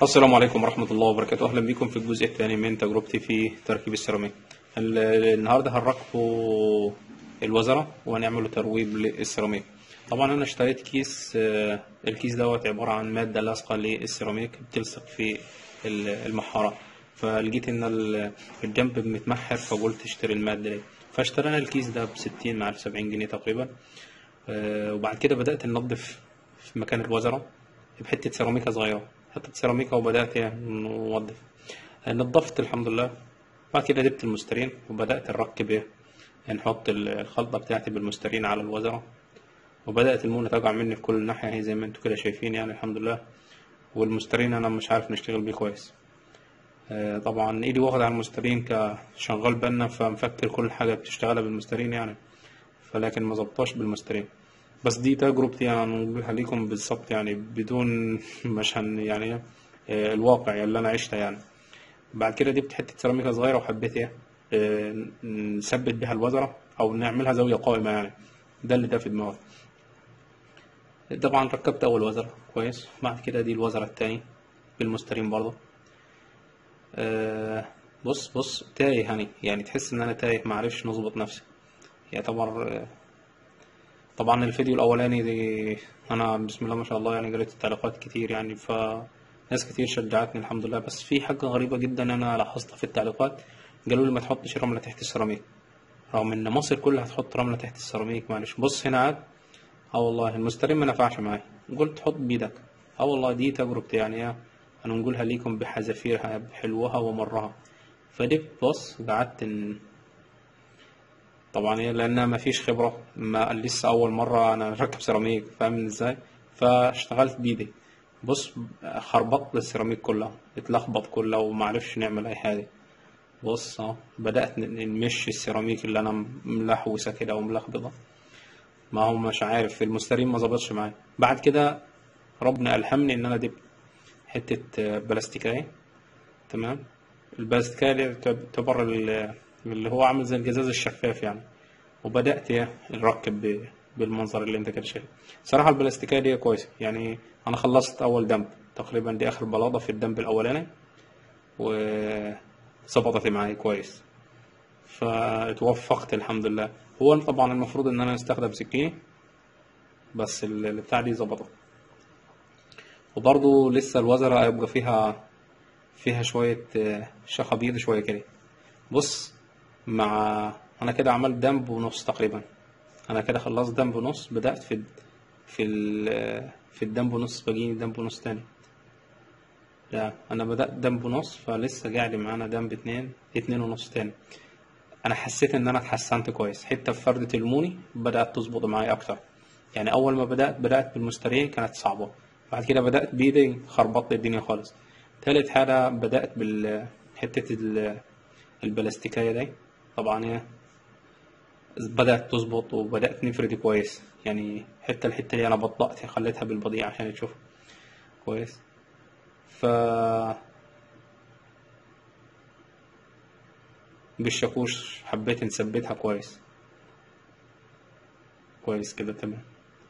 السلام عليكم ورحمة الله وبركاته أهلا بكم في الجزء الثاني من تجربتي في تركيب السيراميك ال- النهاردة هنركبه الوزرة وهنعمله ترويب للسيراميك طبعا أنا اشتريت كيس آه، الكيس دوت عبارة عن مادة لاصقة للسيراميك بتلصق في ال- المحارة فلقيت إن ال- الجنب متمحر فقلت اشتري المادة دي فاشترينا الكيس ده بستين مع سبعين جنيه تقريبا آه، وبعد كده بدأت ننظف في مكان الوزرة بحتة سيراميكا صغيرة حتة سيراميكا وبدأت يعني نوظف آه، نظفت الحمد لله بعد كده جبت المسترين وبدأت نركب ايه يعني نحط ال- الخلطة بتاعتي بالمسترين على الوزرة وبدأت المونة تقع مني في كل ناحية يعني زي ما انتوا كده شايفين يعني الحمد لله والمسترين أنا مش عارف نشتغل بيه كويس آه، طبعا ايدي واخد على المسترين كشغال بنا فمفكر كل حاجة بتشتغلها بالمسترين يعني فلكن ما ظبطهاش بالمسترين بس دي تجربتي انا نقولها لكم بالظبط يعني بدون مش هن يعني آه، الواقع اللي انا عشته يعني بعد كده جبت حته سيراميكا صغيره وحبيت ايه آه، نثبت بيها الوزره او نعملها زاويه قائمه يعني ده اللي ده في دماغي طبعا ركبت اول وزره كويس بعد كده دي الوزره التاني بالمسترين برضه آه، بص بص تايه هني يعني تحس ان انا تايه معرفش نظبط نفسي يعتبر آه، طبعا الفيديو الاولاني دي انا بسم الله ما شاء الله يعني قريت التعليقات كتير يعني ف ناس كتير شجعتني الحمد لله بس في حاجه غريبه جدا انا لاحظتها في التعليقات قالوا لي ما تحطش رمله تحت السيراميك رغم ان مصر كلها هتحط رمله تحت السيراميك معلش بص هنا عاد اه والله المسترين ما نفعش معايا قلت حط بيدك اه والله دي تجربتي يعني ايه انا نقولها ليكم بحذافيرها بحلوها ومرها فدي بص قعدت ن- طبعا هي لانها ما فيش خبره ما لسه اول مره انا راكب سيراميك فاهم ازاي فاشتغلت بايدي بص خربطت السيراميك كلها اتلخبط كلها وما عرفش نعمل اي حاجه بص اه بدات ن- نمشي السيراميك اللي انا ملحوسه كده وملخبطه ما هو مش عارف المسترين ما ظبطش معايا بعد كده ربنا الهمني ان انا جبت حته آه، بلاستيكايه تمام البلاستيكايه دي تعتبر ال- اللي هو عامل زي الجزاز الشفاف يعني وبدات إيه نركب ب- بالمنظر اللي انت كده شايفه صراحه البلاستيكايه دي كويسه يعني انا خلصت اول دمب تقريبا دي اخر بلاطه في الدمب الاولاني وظبطت معايا كويس فتوفقت الحمد لله هو طبعا المفروض ان انا استخدم سكينه بس ال- البتاع دي ظبطت وبرضه لسه الوزرة هيبقى فيها فيها شوية آه، شخابيط شوية كده بص مع أنا كده عملت دمب ونص تقريبا أنا كده خلصت دمب ونص بدأت في في ال- في الدمب ونص باجي دمب ونص تاني لا أنا بدأت دمب ونص فلسه قاعد معانا دمب اتنين اتنين ونص تاني أنا حسيت إن أنا اتحسنت كويس حتة في فردة الموني بدأت تظبط معايا أكتر يعني أول ما بدأت بدأت بالمسترين كانت صعبة بعد كده بدأت بإيدي خربطت الدنيا خالص تالت حاجة بدأت بال حتة ال- البلاستيكية دي طبعا هي بدأت تظبط وبدأت نفرد كويس يعني حتة الحتة دي أنا بطأت خليتها بالبطيء عشان تشوف كويس ف بالشاكوش حبيت نثبتها كويس كويس كده تمام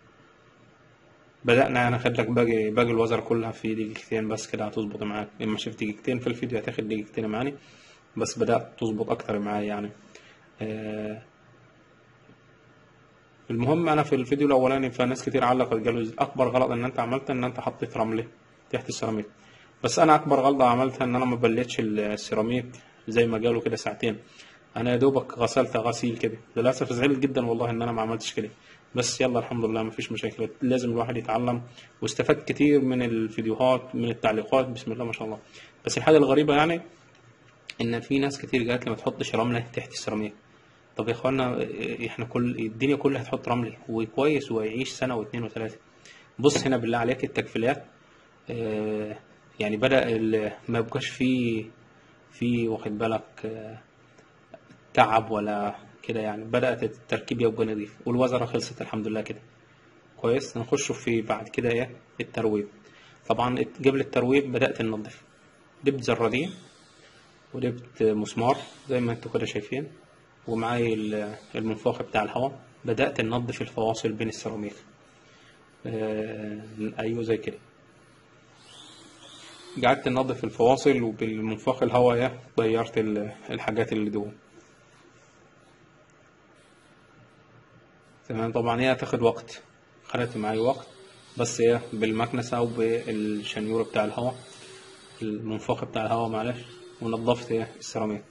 بدأنا أنا أخد لك باقي باقي الوزر كلها في دقيقتين بس كده هتظبط معاك لما شفت دقيقتين في الفيديو هتاخد دقيقتين معاني بس بدأت تظبط أكتر معايا يعني آه، المهم أنا في الفيديو الأولاني فناس كتير علقت قالوا أكبر غلط إن أنت عملت إن أنت حطيت رملة تحت السيراميك بس أنا أكبر غلطة عملتها إن أنا ما بليتش السيراميك زي ما قالوا كده ساعتين أنا يا دوبك غسلت غسيل كده للأسف زعلت جدا والله إن أنا ما عملتش كده بس يلا الحمد لله مفيش مشاكل لازم الواحد يتعلم واستفدت كتير من الفيديوهات من التعليقات بسم الله ما شاء الله بس الحاجة الغريبة يعني ان في ناس كتير قالت لي ما تحطش رمله تحت السيراميك طب يا اخوانا إيه، احنا كل الدنيا كلها هتحط رمله وكويس ويعيش سنه واثنين وثلاثه بص هنا بالله عليك التكفيلات آه، يعني بدا ال- ما يبقاش فيه في واخد بالك آه، تعب ولا كده يعني بدات التركيب يبقى نظيف والوزره خلصت الحمد لله كده كويس نخش في بعد كده ايه الترويب طبعا قبل الترويب بدات ننظف جبت زرادين وجبت مسمار زي ما انتوا كده شايفين ومعايا ال- المنفخ بتاع الهواء بدأت ننظف الفواصل بين السيراميك آه، ايوه زي كده قعدت انضف الفواصل وبالمنفخ الهواء غيرت ال- الحاجات اللي جوه تمام طبعا هي هتاخد وقت خدت معايا وقت بس هي بالمكنسة أو بالشنيور بتاع الهواء المنفخ بتاع الهواء معلش ونضفت إيه السيراميك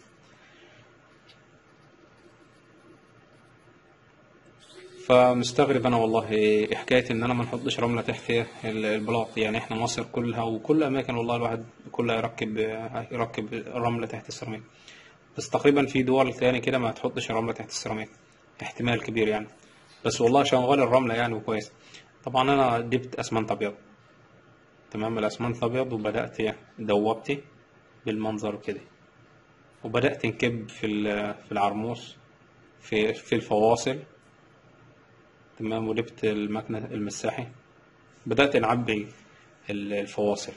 فمستغرب انا والله إيه حكايه ان انا ما نحطش رمله تحت ال- البلاط يعني احنا مصر كلها وكل اماكن والله الواحد كلها يركب يركب رمله تحت السيراميك بس تقريبا في دول تاني كده ما تحطش رمله تحت السيراميك احتمال كبير يعني بس والله شغال الرمله يعني وكويس طبعا انا جبت اسمنت ابيض تمام الاسمنت الابيض وبدات إيه دوبتي بالمنظر كده وبدات نكب في ال- في العرموس في في الفواصل تمام وجبت المكنة المساحي بدأت نعبي ال- الفواصل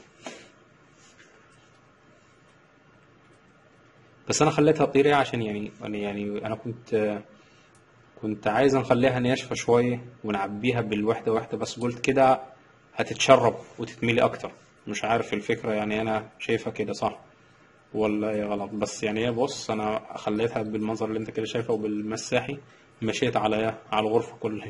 بس أنا خليتها طيرة عشان يعني يعني يعني أنا كنت كنت عايز نخليها ناشفة شوية ونعبيها بالوحدة واحدة بس قلت كده هتتشرب وتتملي أكتر مش عارف الفكرة يعني أنا شايفها كده صح ولا هي غلط بس يعني هي بص أنا خليتها بالمنظر اللي أنت كده شايفه وبالمساحي مشيت على على الغرفة كلها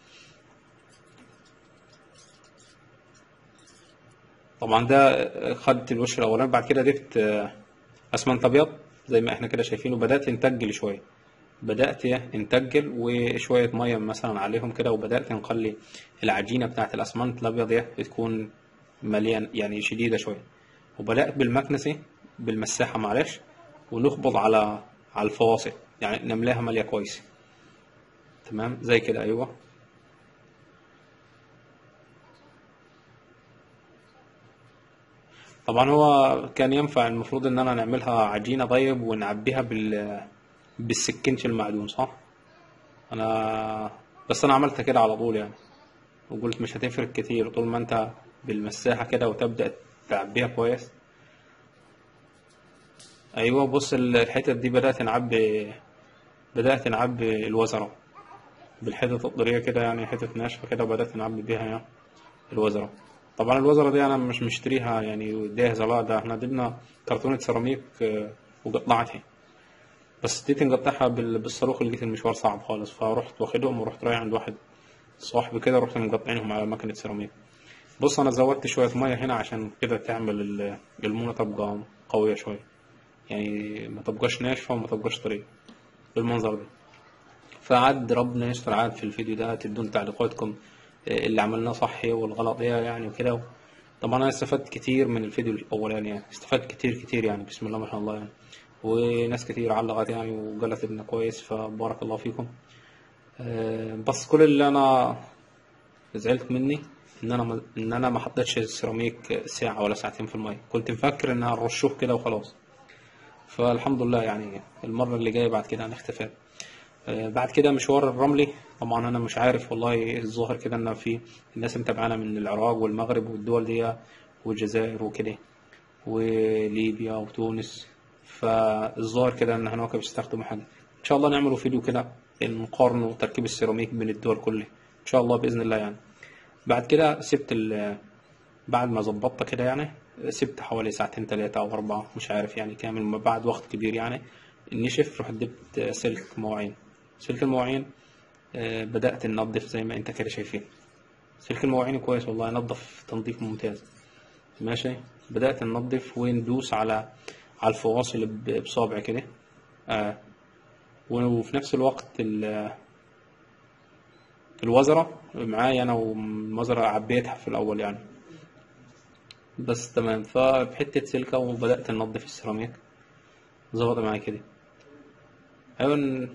طبعا ده خدت الوش الاولاني بعد كده ضفت آه، اسمنت ابيض زي ما احنا كده شايفين وبدات انتجل شويه بدات انتجل وشويه ميه مثلا عليهم كده وبدات نخلي العجينه بتاعت الاسمنت الابيض دي تكون مليان يعني شديده شويه وبدات بالمكنسه بالمساحه معلش ونخبط على على الفواصل يعني نملاها ماليه كويس تمام زي كده ايوه طبعا هو كان ينفع المفروض ان انا نعملها عجينة طيب ونعبيها بال بالسكينش المعدون صح انا بس انا عملتها كده على طول يعني وقلت مش هتفرق كتير طول ما انت بالمساحة كده وتبدأ تعبيها كويس ايوه بص ال- الحتت دي بدأت نعبي بدأت نعبي الوزرة بالحتت الطرية كده يعني حتت ناشفة كده وبدأت نعبي بيها يعني الوزرة طبعا الوزرة دي أنا مش مشتريها يعني جاهزة لا ده احنا جبنا كرتونة سيراميك آه، وقطعتها بس اديت نقطعها بال- بالصاروخ لقيت المشوار صعب خالص فرحت واخدهم ورحت رايح عند واحد صاحبي كده رحت مقطعينهم على مكنة سيراميك بص أنا زودت شوية مية هنا عشان كده تعمل ال- المونة تبقى قوية شوية يعني ما تبقاش ناشفة وما تبقاش طرية بالمنظر ده فعد ربنا يستر عاد في الفيديو ده تدون تعليقاتكم آه، اللي عملناه صح والغلط ايه يعني وكده طبعا انا استفدت كتير من الفيديو الاولاني يعني استفدت كتير كتير يعني بسم الله ما شاء الله يعني وناس كتير علقت يعني وقالت انه كويس فبارك الله فيكم آه، بس كل اللي انا زعلت مني ان انا ما ان انا ما حطيتش السيراميك ساعه ولا ساعتين في الميه كنت مفكر انها نرشوه كده وخلاص فالحمد لله يعني المره اللي جايه بعد كده هنختفي آه، بعد كده مشوار الرملي طبعا انا مش عارف والله الظاهر كده ان في الناس متابعانا من العراق والمغرب والدول دي والجزائر وكده وليبيا وتونس فالظاهر كده ان هناك بيستخدموا حاجه ان شاء الله نعملوا فيديو كده نقارنوا تركيب السيراميك بين الدول كلها ان شاء الله باذن الله يعني بعد كده سبت ال بعد ما ظبطت كده يعني سبت حوالي ساعتين ثلاثة أو أربعة مش عارف يعني كامل ما بعد وقت كبير يعني نشف رحت جبت سلك مواعين سلك المواعين آه، بدأت ننظف زي ما انت كده شايفين سلك المواعين كويس والله نظف تنظيف ممتاز ماشي بدأت ننظف وندوس على على الفواصل ب- بصابع كده آه. وفي نفس الوقت ال- الوزرة معايا أنا والوزرة عبيتها في الأول يعني بس تمام فبحتة سلكة وبدأت ننظف السيراميك ظبط معايا كده أيوة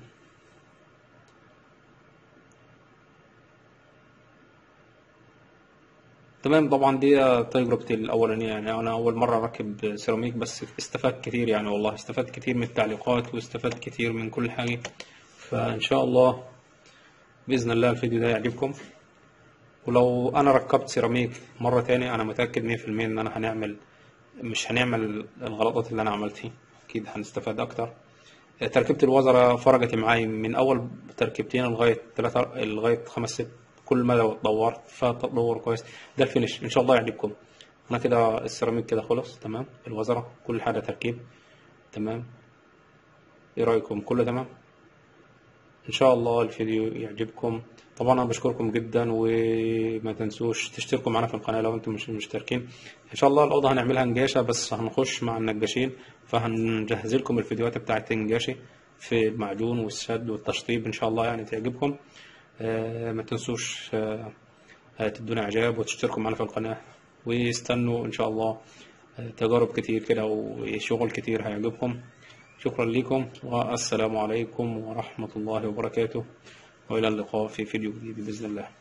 تمام طبعا دي تجربتي الأولانية يعني أنا أول مرة أركب سيراميك بس استفدت كتير يعني والله استفدت كتير من التعليقات واستفدت كتير من كل حاجة فإن شاء الله بإذن الله الفيديو ده يعجبكم ولو أنا ركبت سيراميك مرة تاني أنا متأكد مية في المية إن أنا هنعمل مش هنعمل الغلطات اللي أنا عملتها أكيد هنستفاد أكتر تركيبة الوزرة فرقت معاي من أول تركيبتين لغاية ثلاثة لغاية خمس ست كل ما دورت فتطور كويس ده الفينش إن شاء الله يعجبكم انا كده السيراميك كده خلص تمام الوزرة كل حاجة تركيب تمام ايه رأيكم كله تمام ان شاء الله الفيديو يعجبكم طبعا انا بشكركم جدا وما تنسوش تشتركوا معنا في القناه لو انتم مش مشتركين ان شاء الله الاوضه هنعملها نجاشه بس هنخش مع النجاشين فهنجهز لكم الفيديوهات بتاعت النجاشي في المعجون والسد والتشطيب ان شاء الله يعني تعجبكم آه ما تنسوش آه تدونا اعجاب وتشتركوا معنا في القناه واستنوا ان شاء الله آه تجارب كتير كده وشغل كتير هيعجبكم شكرا لكم والسلام عليكم ورحمة الله وبركاته وإلى اللقاء في فيديو جديد بإذن الله